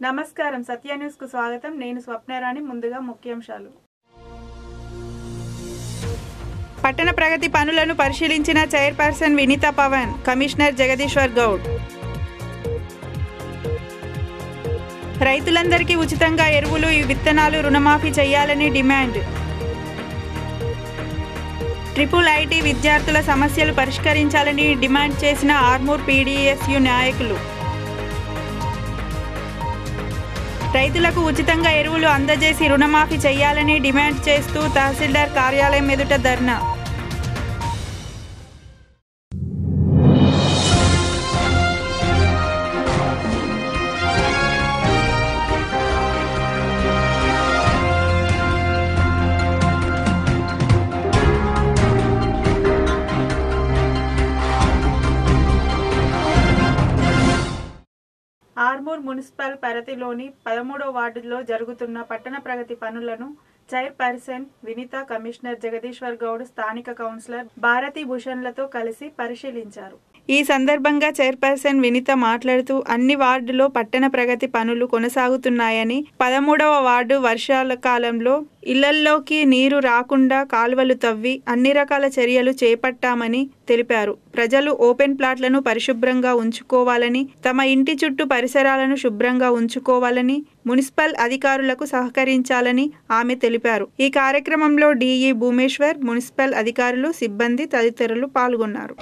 నమస్కారం సత్య న్యూస్ కు స్వాగతం నేను స్వప్నరాణి ముందుగా ముఖ్యాంశాలు పట్టణ ప్రగతి పనులను పరిశీలించిన చైర్పర్సన్ వినీతా పవన్ కమిషనర్ జగదీశ్వర్ గౌడ్ రైతులందరికీ ఉచితంగా ఎరువులు ఈ విత్తనాలు రుణమాఫీ చేయాలని డిమాండ్ ట్రిపుల్ ఐటీ విద్యార్థుల సమస్యలు పరిష్కరించాలని డిమాండ్ చేసిన ఆర్మూర్ పీడీఎస్యు నాయకులు రైతులకు ఉచితంగా ఎరువులు అందజేసి రుణమాఫీ చేయాలని డిమాండ్ చేస్తూ తహసీల్దార్ కార్యాలయం ఎదుట ధర్నా ఆర్మూర్ మున్సిపల్ పరిధిలోని పదమూడో వార్డులో జరుగుతున్న పట్టణ ప్రగతి పనులను చైర్పర్సన్ వినిత కమిషనర్ జగదీశ్వర్ గౌడ్ స్థానిక కౌన్సిలర్ భారతి భూషణ్లతో కలిసి పరిశీలించారు ఈ సందర్భంగా చైర్పర్సన్ వినిత మాట్లాడుతూ అన్ని వార్డులో పట్టణ ప్రగతి పనులు కొనసాగుతున్నాయని పదమూడవ వార్డు వర్షాల కాలంలో ఇళ్లల్లోకి నీరు రాకుండా కాలువలు తవ్వి అన్ని రకాల చర్యలు చేపట్టామని తెలిపారు ప్రజలు ఓపెన్ ప్లాట్లను పరిశుభ్రంగా ఉంచుకోవాలని తమ ఇంటి చుట్టూ పరిసరాలను శుభ్రంగా ఉంచుకోవాలని మున్సిపల్ అధికారులకు సహకరించాలని ఆమె తెలిపారు ఈ కార్యక్రమంలో డిఈ భూమేశ్వర్ మున్సిపల్ అధికారులు సిబ్బంది తదితరులు పాల్గొన్నారు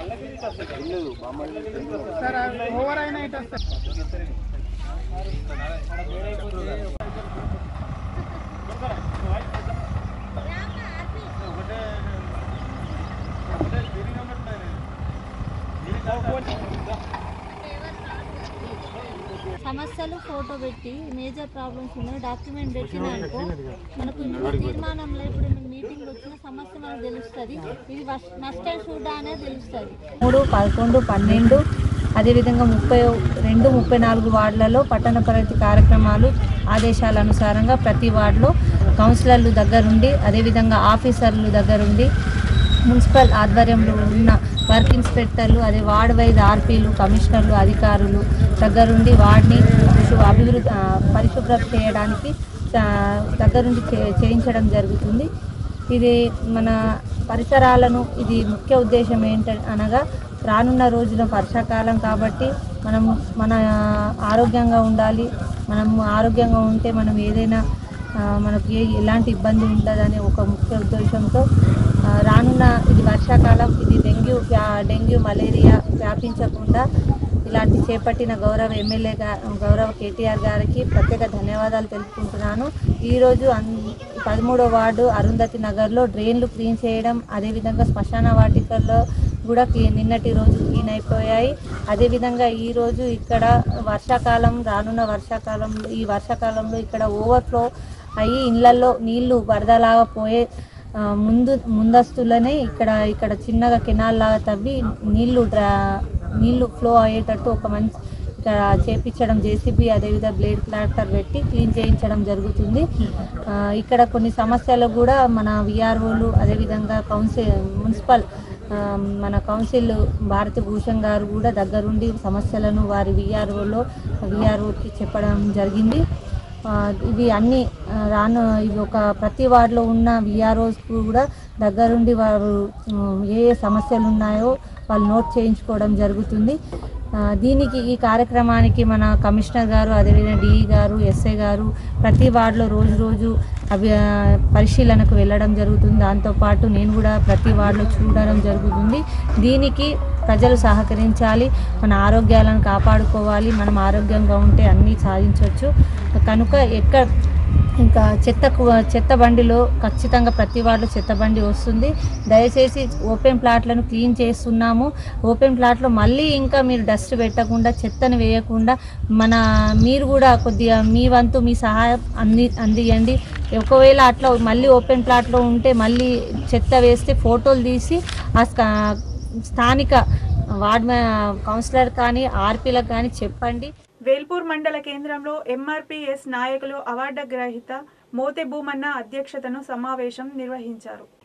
సమస్యలు ఫోటో పెట్టి మేజర్ ప్రాబ్లమ్స్ ఉన్నాయి డాక్యుమెంట్ పెట్టిన అనుకో మనకు ఇందులో తీర్మానంలో ఇప్పుడు మీటింగ్ వచ్చిన సమస్య మనకు తెలుస్తుంది ఇది మస్ట్ అండ్ షుడ్ అనేది తెలుస్తుంది మూడు పదకొండు పన్నెండు అదేవిధంగా ముప్పై రెండు ముప్పై నాలుగు వార్డులలో పట్టణ ప్రగతి కార్యక్రమాలు ఆదేశాల అనుసారంగా ప్రతి వార్డులో కౌన్సిలర్లు దగ్గరుండి అదేవిధంగా ఆఫీసర్లు దగ్గరుండి మున్సిపల్ ఆధ్వర్యంలో ఉన్న వర్క్ ఇన్స్పెక్టర్లు అదే వార్డ్ వైజ్ ఆర్పీలు కమిషనర్లు అధికారులు దగ్గరుండి వార్డ్ని శు- అభివృద్ధి ఆ, పరిశుభ్రత చేయడానికి ఆ, దగ్గరుండి చే- చేయించడం జరుగుతుంది ఇది మన పరిసరాలను ఇది ముఖ్య ఉద్దేశం ఏంట అనగా రానున్న రోజున వర్షాకాలం కాబట్టి మనం మన ఆరోగ్యంగా ఉండాలి మనం ఆరోగ్యంగా ఉంటే మనం ఏదైనా ఆ, మనకి ఏ ఎలాంటి ఇబ్బంది ఉండదనే ఒక ముఖ్య ఉద్దేశంతో ఆ, రానున్న ఇది వర్షాకాలం ఇది డెంగ్యూ వ్యా- డెంగ్యూ మలేరియా వ్యాపించకుండా ఇలాంటి చేపట్టిన గౌరవ ఎమ్మెల్యే గా గౌరవ కేటీఆర్ గారికి ప్రత్యేక ధన్యవాదాలు తెలుపుకుంటున్నాను ఈరోజు అన్ పదమూడో వార్డు అరుంధతి నగర్లో డ్రైన్లు క్లీన్ చేయడం అదేవిధంగా శ్మశాన వాటికల్లో కూడా క్లీన్ నిన్నటి రోజు క్లీన్ అయిపోయాయి అదేవిధంగా ఈరోజు ఇక్కడ వర్షాకాలం రానున్న వర్షాకాలంలో ఈ వర్షాకాలంలో ఇక్కడ ఓవర్ఫ్లో అయ్యి ఇళ్లలో నీళ్లు వరదలాగా పోయే ఆ, ముందు ముందస్తులనే ఇక్కడ ఇక్కడ చిన్నగా కెనాల్ లాగా తవ్వి నీళ్లు డ్రా నీళ్లు ఫ్లో అయ్యేటట్టు ఒక మంచి ఇక్కడ చేపించడం జేసీబీ అదేవిధంగా బ్లేడ్ ట్రాక్టర్ పెట్టి క్లీన్ చేయించడం జరుగుతుంది ఆ, ఇక్కడ కొన్ని సమస్యలు కూడా మన విఆర్ఓలు అదేవిధంగా కౌన్సిల్ మున్సిపల్ ఆ, మన కౌన్సిల్ భారతి భూషణ్ గారు కూడా దగ్గరుండి సమస్యలను వారి విఆర్ఓలో విఆర్ఓకి చెప్పడం జరిగింది ఆ, ఇవి అన్ని ఆ, రాను ఇవి ఒక ప్రతి వార్డులో ఉన్న విఆర్ఓస్ కూడా దగ్గరుండి వారు ఉమ్, ఏ ఏ సమస్యలు ఉన్నాయో వాళ్ళు నోట్ చేయించుకోవడం జరుగుతుంది ఆ, దీనికి ఈ కార్యక్రమానికి మన కమిషనర్ గారు అదేవిధంగా డిఈ గారు ఎస్ఐ గారు ప్రతి వార్డులో రోజు రోజు అవి ఆ, పరిశీలనకు వెళ్ళడం జరుగుతుంది దాంతోపాటు నేను కూడా ప్రతి వార్డులో చూడడం జరుగుతుంది దీనికి ప్రజలు సహకరించాలి మన ఆరోగ్యాలను కాపాడుకోవాలి మనం ఆరోగ్యంగా ఉంటే అన్నీ సాధించవచ్చు కనుక ఎక్కడ ఇంకా చెత్త కు- చెత్త బండిలో ఖచ్చితంగా ప్రతి వార్డులో చెత్త బండి వస్తుంది దయచేసి ఓపెన్ ప్లాట్లను క్లీన్ చేస్తున్నాము ఓపెన్ ప్లాట్లో మళ్ళీ ఇంకా మీరు డస్ట్ పెట్టకుండా చెత్తను వేయకుండా మన మీరు కూడా కొద్దిగా మీ వంతు మీ సహాయం అంది అందియండి ఒకవేళ అట్లా మళ్ళీ ఓపెన్ ప్లాట్లో ఉంటే మళ్ళీ చెత్త వేస్తే ఫోటోలు తీసి ఆ స్కా- స్థానిక వార్డ్ మే- కౌన్సిలర్ కానీ ఆర్పీలకు కానీ చెప్పండి వేల్పూర్ మండల కేంద్రంలో ఎంఆర్పిఎస్ నాయకులు అవార్డు గ్రహీత మోతే భూమన్న అధ్యక్షతను సమావేశం నిర్వహించారు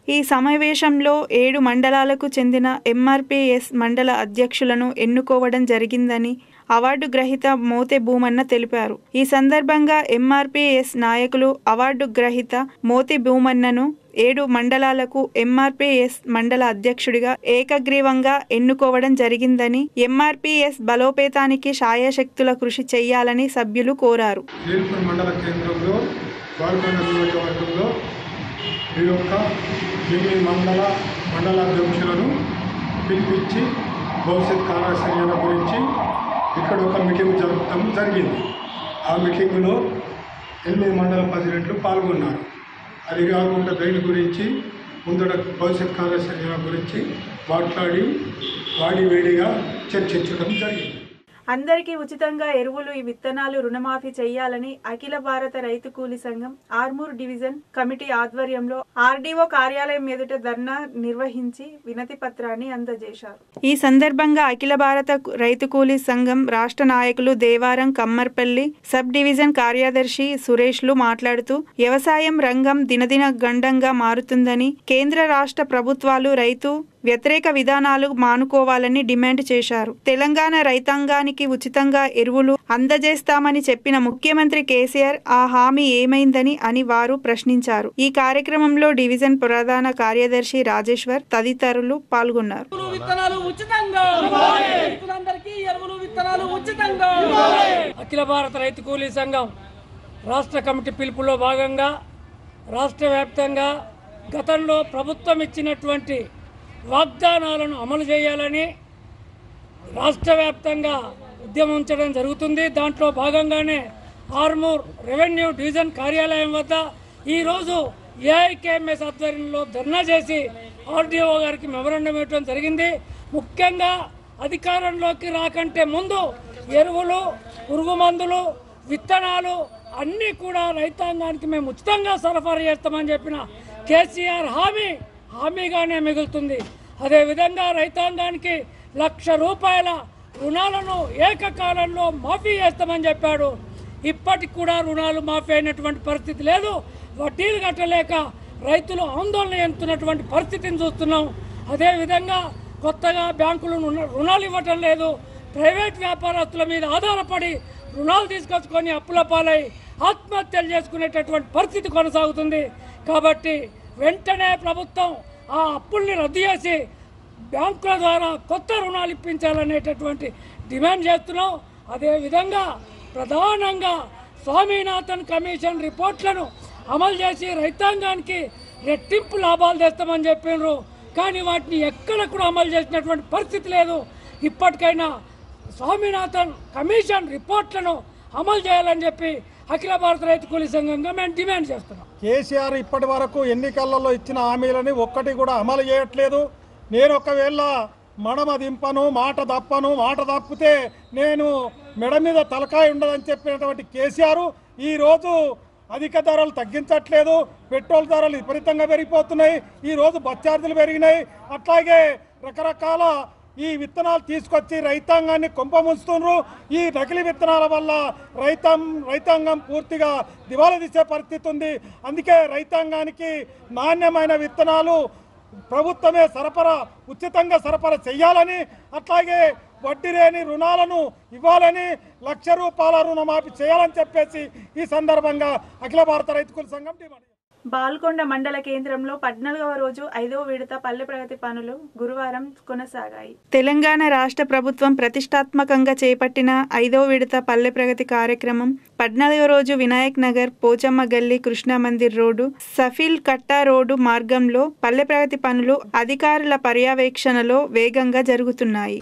ఈ సమావేశంలో ఏడు మండలాలకు చెందిన ఎంఆర్పిఎస్ మండల అధ్యక్షులను ఎన్నుకోవడం జరిగిందని అవార్డు గ్రహీత మోతే భూమన్న తెలిపారు ఈ సందర్భంగా ఎంఆర్పిఎస్ నాయకులు అవార్డు గ్రహీత మోతి భూమన్నను ఏడు మండలాలకు ఎంఆర్పిఎస్ మండల అధ్యక్షుడిగా ఏకగ్రీవంగా ఎన్నుకోవడం జరిగిందని ఎంఆర్పిఎస్ బలోపేతానికి శాయశక్తుల కృషి చేయాలని సభ్యులు కోరారు ఏల్పూర్ మండల కేంద్రంలో గోల్కొండ నియోజకవర్గంలో ఈ యొక్క ఎనిమిది మండల మండల అధ్యక్షులను పిలిపించి భవిష్యత్ కార్యాచరణ గురించి ఇక్కడ ఒక మీటింగ్ జరపడం జరిగింది ఆ మీటింగ్లో ఎనిమిది మండల ప్రెసిడెంట్లు పాల్గొన్నారు అది కాకుండా దేని గురించి ముందట భవిష్యత్ కార్యాచరణ గురించి మాట్లాడి వాడి వేడిగా చర్చించడం జరిగింది అందరికీ ఉచితంగా ఎరువులు ఈ విత్తనాలు రుణమాఫీ చేయాలని అఖిల భారత రైతు కూలీ సంఘం ఆర్మూర్ డివిజన్ కమిటీ ఆధ్వర్యంలో ఆర్డీఓ కార్యాలయం ఎదుట ధర్నా నిర్వహించి వినతి పత్రాన్ని అందజేశారు ఈ సందర్భంగా అఖిల భారత రైతు కూలీ సంఘం రాష్ట్ర నాయకులు దేవారం కమ్మర్పల్లి సబ్ డివిజన్ కార్యదర్శి సురేష్లు మాట్లాడుతూ వ్యవసాయం రంగం దినదిన గండంగా మారుతుందని కేంద్ర రాష్ట్ర ప్రభుత్వాలు రైతు వ్యతిరేక విధానాలు మానుకోవాలని డిమాండ్ చేశారు తెలంగాణ రైతాంగానికి ఉచితంగా ఎరువులు అందజేస్తామని చెప్పిన ముఖ్యమంత్రి కేసీఆర్ ఆ హామీ ఏమైందని అని వారు ప్రశ్నించారు ఈ కార్యక్రమంలో డివిజన్ ప్రధాన కార్యదర్శి రాజేశ్వర్ తదితరులు పాల్గొన్నారు ఎరువులు విత్తనాలు ఉచితంగా రైతులందరికీ ఎరువులు విత్తనాలు ఉచితంగా అఖిల భారత రైతు కూలీ సంఘం రాష్ట్ర కమిటీ పిలుపులో భాగంగా రాష్ట్ర వ్యాప్తంగా గతంలో ప్రభుత్వం ఇచ్చినటువంటి వాగ్దానాలను అమలు చేయాలని రాష్ట్ర వ్యాప్తంగా ఉద్యమించడం జరుగుతుంది దాంట్లో భాగంగానే ఆర్మూర్ రెవెన్యూ డివిజన్ కార్యాలయం వద్ద ఈరోజు ఏఐకేఎంఎస్ ఆధ్వర్యంలో ధర్నా చేసి ఆర్డీఓ గారికి మెమరాండం ఇవ్వడం జరిగింది ముఖ్యంగా అధికారంలోకి రాకంటే ముందు ఎరువులు పురుగు మందులు విత్తనాలు అన్నీ కూడా రైతాంగానికి మేము ఉచితంగా సరఫరా చేస్తామని చెప్పిన కేసీఆర్ హామీ హామీగానే మిగులుతుంది అదేవిధంగా రైతాంగానికి లక్ష రూపాయల రుణాలను ఏకకాలంలో మాఫీ చేస్తామని చెప్పాడు ఇప్పటికి కూడా రుణాలు మాఫీ అయినటువంటి పరిస్థితి లేదు వడ్డీలు కట్టలేక రైతులు ఆందోళన చెందుతున్నటువంటి పరిస్థితిని చూస్తున్నాం అదేవిధంగా కొత్తగా బ్యాంకులు రుణ- రుణాలు ఇవ్వటం లేదు ప్రైవేట్ వ్యాపారస్తుల మీద ఆధారపడి రుణాలు తీసుకొచ్చుకొని అప్పుల పాలై ఆత్మహత్యలు చేసుకునేటటువంటి పరిస్థితి కొనసాగుతుంది కాబట్టి వెంటనే ప్రభుత్వం ఆ అప్పుల్ని రద్దు చేసి బ్యాంకుల ద్వారా కొత్త రుణాలు ఇప్పించాలనేటటువంటి డిమాండ్ చేస్తున్నాం అదేవిధంగా ప్రధానంగా స్వామినాథన్ కమిషన్ రిపోర్ట్లను అమలు చేసి రైతాంగానికి రెట్టింపు లాభాలు తెస్తామని చెప్పినారు కానీ వాటిని ఎక్కడ కూడా అమలు చేసినటువంటి పరిస్థితి లేదు ఇప్పటికైనా స్వామినాథన్ కమిషన్ రిపోర్ట్లను అమలు చేయాలని చెప్పి అఖిల భారత రైతు కూలీ సంఘంగా మేము డిమాండ్ చేస్తున్నాం కేసీఆర్ ఇప్పటి వరకు ఎన్నికలలో ఇచ్చిన హామీలని ఒక్కటి కూడా అమలు చేయట్లేదు నేను ఒకవేళ మడమ దింపను మాట తప్పను మాట తప్పితే నేను మెడ మీద తలకాయ ఉండదని చెప్పినటువంటి కేసీఆర్ ఈరోజు అధిక ధరలు తగ్గించట్లేదు పెట్రోల్ ధరలు విపరీతంగా పెరిగిపోతున్నాయి ఈరోజు బస్ ఛార్జీలు పెరిగినాయి అట్లాగే రకరకాల ఈ విత్తనాలు తీసుకొచ్చి రైతాంగాన్ని కొంపముంచుతున్నారు ఈ నకిలీ విత్తనాల వల్ల రైతాం రైతాంగం పూర్తిగా దివాలా తీసే పరిస్థితి ఉంది అందుకే రైతాంగానికి నాణ్యమైన విత్తనాలు ప్రభుత్వమే సరఫరా ఉచితంగా సరఫరా చేయాలని అట్లాగే వడ్డీ లేని రుణాలను ఇవ్వాలని లక్ష రూపాయల రుణమాఫీ చేయాలని చెప్పేసి ఈ సందర్భంగా అఖిల భారత రైతుకుల సంఘం డిమాండ్ చేస్తుంది. బాల్కొండ మండల కేంద్రంలో పద్నాలుగవ రోజు ఐదవ విడత పల్లె ప్రగతి పనులు గురువారం కొనసాగాయి తెలంగాణ రాష్ట్ర ప్రభుత్వం ప్రతిష్టాత్మకంగా చేపట్టిన ఐదవ విడత పల్లె ప్రగతి కార్యక్రమం పద్నాలుగవ రోజు వినాయక్ నగర్ పోచమ్మ గల్లీ కృష్ణా మందిర్ రోడ్డు సఫీల్ కట్టా రోడ్డు మార్గంలో పల్లె ప్రగతి పనులు అధికారుల పర్యవేక్షణలో వేగంగా జరుగుతున్నాయి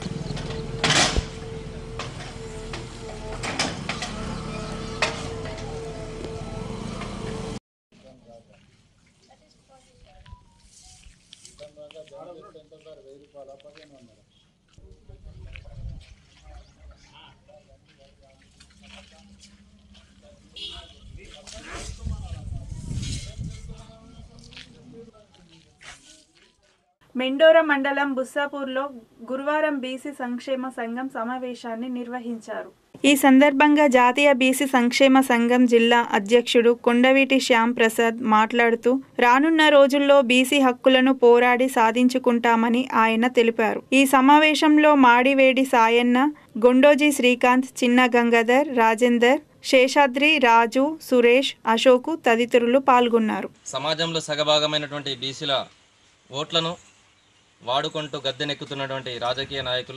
మెండోర మండలం బుస్సాపూర్లో గురువారం బీసీ సంక్షేమ సంఘం సమావేశాన్ని నిర్వహించారు ఈ సందర్భంగా జాతీయ బీసీ సంక్షేమ సంఘం జిల్లా అధ్యక్షుడు కొండవీటి శ్యామ్ ప్రసాద్ మాట్లాడుతూ రానున్న రోజుల్లో బీసీ హక్కులను పోరాడి సాధించుకుంటామని ఆయన తెలిపారు ఈ సమావేశంలో మాడివేడి సాయన్న గొండోజీ శ్రీకాంత్ చిన్న గంగాధర్ రాజేందర్ శేషాద్రి రాజు సురేష్ అశోకు తదితరులు పాల్గొన్నారు సమాజంలో సగభాగమైనటువంటి బీసీల ఓట్లను వాడుకుంటూ గద్దెనెక్కుతున్నటువంటి రాజకీయ నాయకులు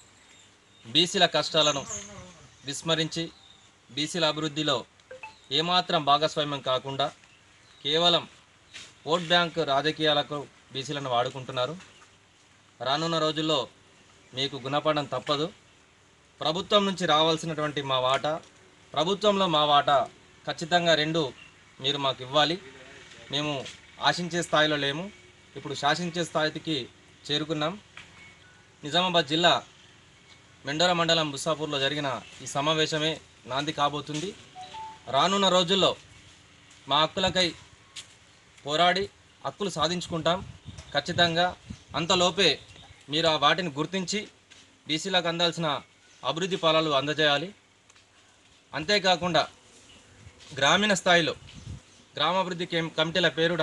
బీసీల కష్టాలను విస్మరించి బీసీల అభివృద్ధిలో ఏమాత్రం భాగస్వామ్యం కాకుండా కేవలం ఓట్ బ్యాంక్ రాజకీయాలకు బీసీలను వాడుకుంటున్నారు రానున్న రోజుల్లో మీకు గుణపడడం తప్పదు ప్రభుత్వం నుంచి రావాల్సినటువంటి మా వాటా ప్రభుత్వంలో మా వాటా ఖచ్చితంగా రెండు మీరు మాకు ఇవ్వాలి మేము ఆశించే స్థాయిలో లేము ఇప్పుడు శాసించే స్థాయికి చేరుకున్నాం నిజామాబాద్ జిల్లా మెండోర మండలం బుస్సాపూర్లో జరిగిన ఈ సమావేశమే నాంది కాబోతుంది రానున్న రోజుల్లో మా హక్కులకై పోరాడి హక్కులు సాధించుకుంటాం ఖచ్చితంగా అంతలోపే మీరు ఆ వాటిని గుర్తించి బీసీలకు అందాల్సిన అభివృద్ధి ఫలాలు అందజేయాలి అంతేకాకుండా గ్రామీణ స్థాయిలో గ్రామాభివృద్ధి కేం- కమిటీల పేరుడ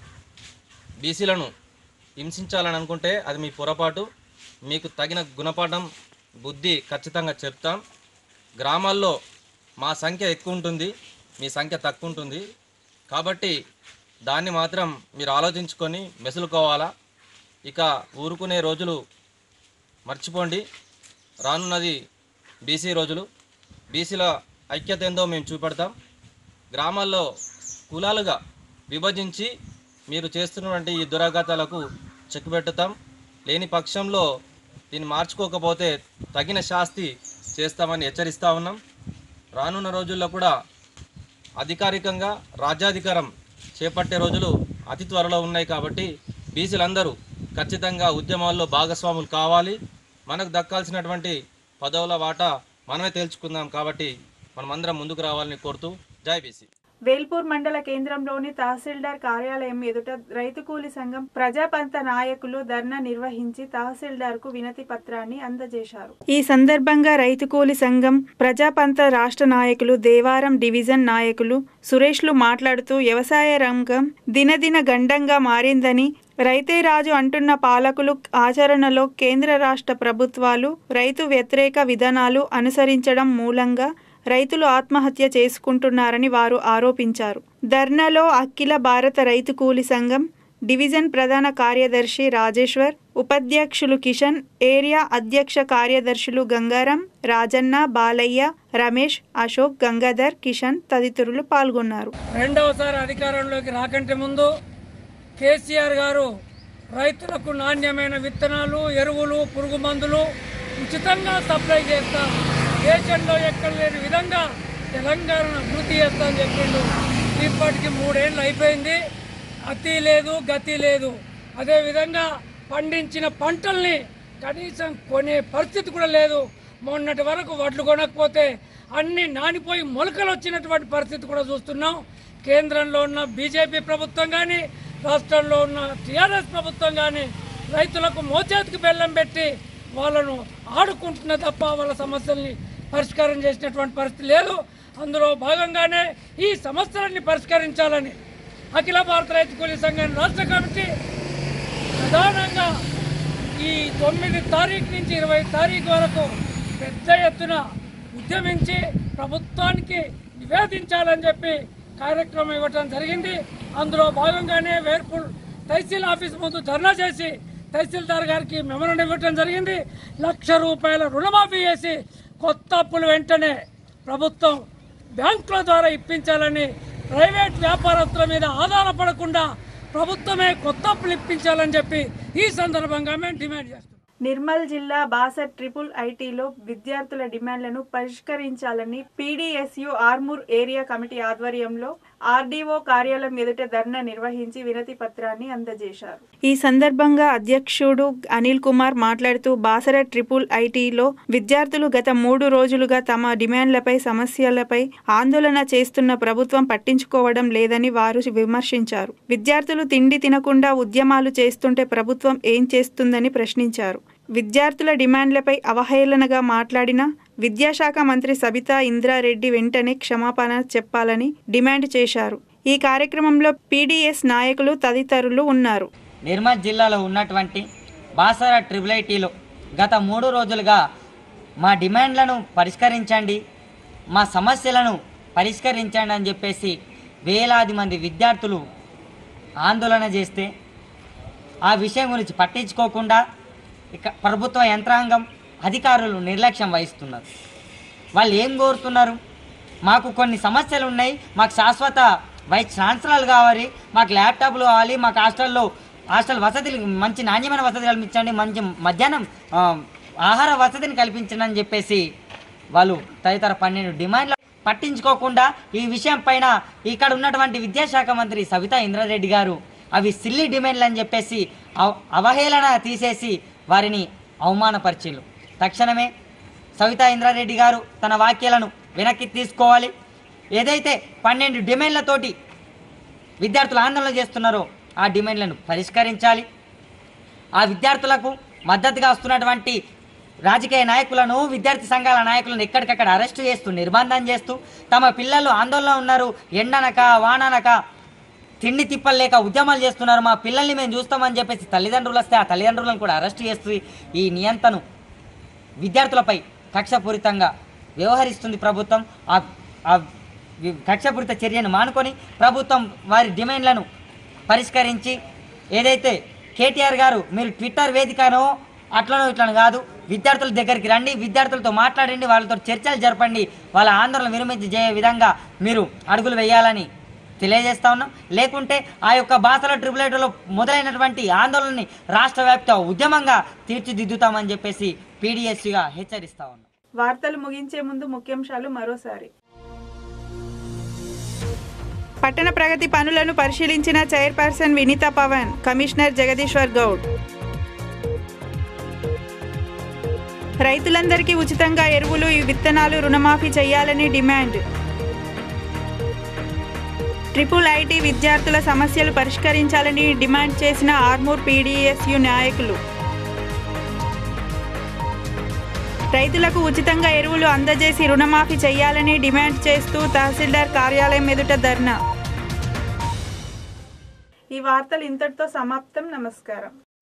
బీసీలను హింసించాలని అనుకుంటే అది మీ పొరపాటు మీకు తగిన గుణపాఠం బుద్ధి ఖచ్చితంగా చెప్తాం గ్రామాల్లో మా సంఖ్య ఎక్కువ ఉంటుంది మీ సంఖ్య తక్కువ ఉంటుంది కాబట్టి దాన్ని మాత్రం మీరు ఆలోచించుకొని మెసులుకోవాలా ఇక ఊరుకునే రోజులు మర్చిపోండి రానున్నది బీసీ రోజులు బీసీల ఐక్యత ఏందో మేము చూపెడతాం గ్రామాల్లో కులాలుగా విభజించి మీరు చేస్తున్నటువంటి ఈ దురాఘాతాలకు చెక్ పెట్టుతాం లేని పక్షంలో దీన్ని మార్చుకోకపోతే తగిన శాస్తి చేస్తామని హెచ్చరిస్తా ఉన్నాం రానున్న రోజుల్లో కూడా అధికారికంగా రాజ్యాధికారం చేపట్టే రోజులు అతి త్వరలో ఉన్నాయి కాబట్టి బీసీలందరూ ఖచ్చితంగా ఉద్యమాల్లో భాగస్వాములు కావాలి మనకు దక్కాల్సినటువంటి పదవుల వాటా మనమే తేల్చుకుందాం కాబట్టి మనమందరం ముందుకు రావాలని కోరుతూ జై బీసీ వేల్పూర్ మండల కేంద్రంలోని తహసీల్దార్ కార్యాలయం ఎదుట రైతు కూలి సంఘం ప్రజాపంత నాయకులు ధర్నా నిర్వహించి తహసీల్దార్ కు వినతి పత్రాన్ని అందజేశారు ఈ సందర్భంగా రైతు కూలి సంఘం ప్రజాపంత రాష్ట్ర నాయకులు దేవారం డివిజన్ నాయకులు సురేష్లు మాట్లాడుతూ వ్యవసాయ రంగం దినదిన గండంగా మారిందని రైతే రాజు అంటున్న పాలకులు ఆచరణలో కేంద్ర రాష్ట్ర ప్రభుత్వాలు రైతు వ్యతిరేక విధానాలు అనుసరించడం మూలంగా రైతులు ఆత్మహత్య చేసుకుంటున్నారని వారు ఆరోపించారు ధర్నాలో అఖిల భారత రైతు కూలి సంఘం డివిజన్ ప్రధాన కార్యదర్శి రాజేశ్వర్ ఉపాధ్యక్షులు కిషన్ ఏరియా అధ్యక్ష కార్యదర్శులు గంగారం రాజన్న బాలయ్య రమేష్ అశోక్ గంగాధర్ కిషన్ తదితరులు పాల్గొన్నారు రెండవసారి అధికారంలోకి రాకంటే ముందు కేసీఆర్ గారు రైతులకు నాణ్యమైన విత్తనాలు ఎరువులు పురుగు మందులు ఉచితంగా సప్లై చేస్తాం దేశంలో ఎక్కడ లేని విధంగా తెలంగాణ అభివృద్ధి చేస్తామని చెప్పిండు ఇప్పటికి మూడేళ్ళు అయిపోయింది అతి లేదు గతి లేదు అదేవిధంగా పండించిన పంటల్ని కనీసం కొనే పరిస్థితి కూడా లేదు మొన్నటి వరకు వడ్లు కొనకపోతే అన్ని నానిపోయి మొలకలు వచ్చినటువంటి పరిస్థితి కూడా చూస్తున్నాం కేంద్రంలో ఉన్న బీజేపీ ప్రభుత్వం కానీ రాష్ట్రంలో ఉన్న టీఆర్ఎస్ ప్రభుత్వం కానీ రైతులకు మోచేతికి బెల్లం పెట్టి వాళ్ళను ఆడుకుంటున్న తప్ప వాళ్ళ సమస్యల్ని పరిష్కారం చేసినటువంటి పరిస్థితి లేదు అందులో భాగంగానే ఈ సమస్యలన్నీ పరిష్కరించాలని అఖిల భారత రైతు కూలీ సంఘం రాష్ట్ర కమిటీ ప్రధానంగా ఈ తొమ్మిది తారీఖు నుంచి ఇరవై తారీఖు వరకు పెద్ద ఎత్తున ఉద్యమించి ప్రభుత్వానికి నివేదించాలని చెప్పి కార్యక్రమం ఇవ్వటం జరిగింది అందులో భాగంగానే వేర్పూర్ తహసీల్ ఆఫీస్ ముందు ధర్నా చేసి తహసీల్దార్ గారికి మెమోరం ఇవ్వటం జరిగింది లక్ష రూపాయల రుణమాఫీ చేసి కొత్త అప్పులు వెంటనే ప్రభుత్వం బ్యాంకుల ద్వారా ఇప్పించాలని ప్రైవేట్ వ్యాపారస్తుల మీద ఆధారపడకుండా ప్రభుత్వమే కొత్త అప్పులు ఇప్పించాలని చెప్పి ఈ సందర్భంగా మేము డిమాండ్ చేస్తున్నాం నిర్మల్ జిల్లా బాసర్ ట్రిపుల్ ఐటీలో విద్యార్థుల డిమాండ్లను పరిష్కరించాలని పీడీఎస్యు ఆర్మూర్ ఏరియా కమిటీ ఆధ్వర్యంలో ఆర్డీఓ కార్యాలయం ఎదుట ధర్నా నిర్వహించి వినతి పత్రాన్ని అందజేశారు ఈ సందర్భంగా అధ్యక్షుడు అనిల్ కుమార్ మాట్లాడుతూ బాసర ట్రిపుల్ ఐటీలో విద్యార్థులు గత మూడు రోజులుగా తమ డిమాండ్లపై సమస్యలపై ఆందోళన చేస్తున్న ప్రభుత్వం పట్టించుకోవడం లేదని వారు విమర్శించారు విద్యార్థులు తిండి తినకుండా ఉద్యమాలు చేస్తుంటే ప్రభుత్వం ఏం చేస్తుందని ప్రశ్నించారు విద్యార్థుల డిమాండ్లపై అవహేళనగా మాట్లాడిన విద్యాశాఖ మంత్రి సబితా ఇంద్రారెడ్డి వెంటనే క్షమాపణ చెప్పాలని డిమాండ్ చేశారు ఈ కార్యక్రమంలో పీడీఎస్ నాయకులు తదితరులు ఉన్నారు నిర్మల్ జిల్లాలో ఉన్నటువంటి బాసర ట్రిపుల్ ఐటీలో గత మూడు రోజులుగా మా డిమాండ్లను పరిష్కరించండి మా సమస్యలను పరిష్కరించండి అని చెప్పేసి వేలాది మంది విద్యార్థులు ఆందోళన చేస్తే ఆ విషయం గురించి పట్టించుకోకుండా ఇక ప్రభుత్వ యంత్రాంగం అధికారులు నిర్లక్ష్యం వహిస్తున్నారు వాళ్ళు ఏం కోరుతున్నారు మాకు కొన్ని సమస్యలు ఉన్నాయి మాకు శాశ్వత వైస్ ఛాన్సలర్లు కావాలి మాకు ల్యాప్టాప్లు కావాలి మాకు హాస్టల్లో హాస్టల్ వసతులు మంచి నాణ్యమైన వసతి కల్పించండి మంచి మధ్యాహ్నం ఆ, ఆహార వసతిని కల్పించండి అని చెప్పేసి వాళ్ళు తదితర పన్నెండు డిమాండ్లు పట్టించుకోకుండా ఈ విషయం పైన ఇక్కడ ఉన్నటువంటి విద్యాశాఖ మంత్రి సవితా ఇంద్రారెడ్డి గారు అవి సిల్లి డిమాండ్లు అని చెప్పేసి అవ- అవహేళన తీసేసి వారిని అవమానపరిచిళ్ళు తక్షణమే సవితా ఇంద్రారెడ్డి గారు తన వాక్యాలను వెనక్కి తీసుకోవాలి ఏదైతే పన్నెండు డిమాండ్లతోటి విద్యార్థులు ఆందోళన చేస్తున్నారో ఆ డిమాండ్లను పరిష్కరించాలి ఆ విద్యార్థులకు మద్దతుగా వస్తున్నటువంటి రాజకీయ నాయకులను విద్యార్థి సంఘాల నాయకులను ఎక్కడికక్కడ అరెస్టు చేస్తూ నిర్బంధం చేస్తూ తమ పిల్లలు ఆందోళన ఉన్నారు ఎండనక వాననక తిండి తిప్పలు లేక ఉద్యమాలు చేస్తున్నారు మా పిల్లల్ని మేము చూస్తామని చెప్పేసి తల్లిదండ్రులు వస్తే ఆ తల్లిదండ్రులను కూడా అరెస్ట్ చేస్తూ ఈ నియంత్రణ విద్యార్థులపై కక్షపూరితంగా వ్యవహరిస్తుంది ప్రభుత్వం ఆ ఆ వి- కక్షపూరిత చర్యను మానుకొని ప్రభుత్వం వారి డిమాండ్లను పరిష్కరించి ఏదైతే కేటీఆర్ గారు మీరు ట్విట్టర్ వేదికనో అట్లనో ఇట్లను కాదు విద్యార్థుల దగ్గరికి రండి విద్యార్థులతో మాట్లాడండి వాళ్ళతో చర్చలు జరపండి వాళ్ళ ఆందోళన విరమించే విధంగా మీరు అడుగులు వేయాలని తెలియజేస్తా ఉన్నాం లేకుంటే ఆ యొక్క బాసల ట్రిపులేటర్లో మొదలైనటువంటి ఆందోళనని రాష్ట్ర వ్యాప్త ఉద్యమంగా తీర్చిదిద్దుతామని చెప్పేసి పీడిఎస్సిగా హెచ్చరిస్తా ఉన్నాం వార్తలు ముగించే ముందు ముఖ్యాంశాలు మరోసారి పట్టణ ప్రగతి పనులను పరిశీలించిన చైర్పర్సన్ వినీతా పవన్ కమిషనర్ జగదీశ్వర్ గౌడ్ రైతులందరికీ ఉచితంగా ఎరువులు ఈ విత్తనాలు రుణమాఫీ చేయాలని డిమాండ్ ట్రిపుల్ ఐటీ విద్యార్థుల సమస్యలు పరిష్కరించాలని డిమాండ్ చేసిన ఆర్మూర్ పీడీఎస్యు నాయకులు రైతులకు ఉచితంగా ఎరువులు అందజేసి రుణమాఫీ చేయాలని డిమాండ్ చేస్తూ తహసీల్దార్ కార్యాలయం ఎదుట ధర్నా ఈ వార్తలు ఇంతటితో సమాప్తం నమస్కారం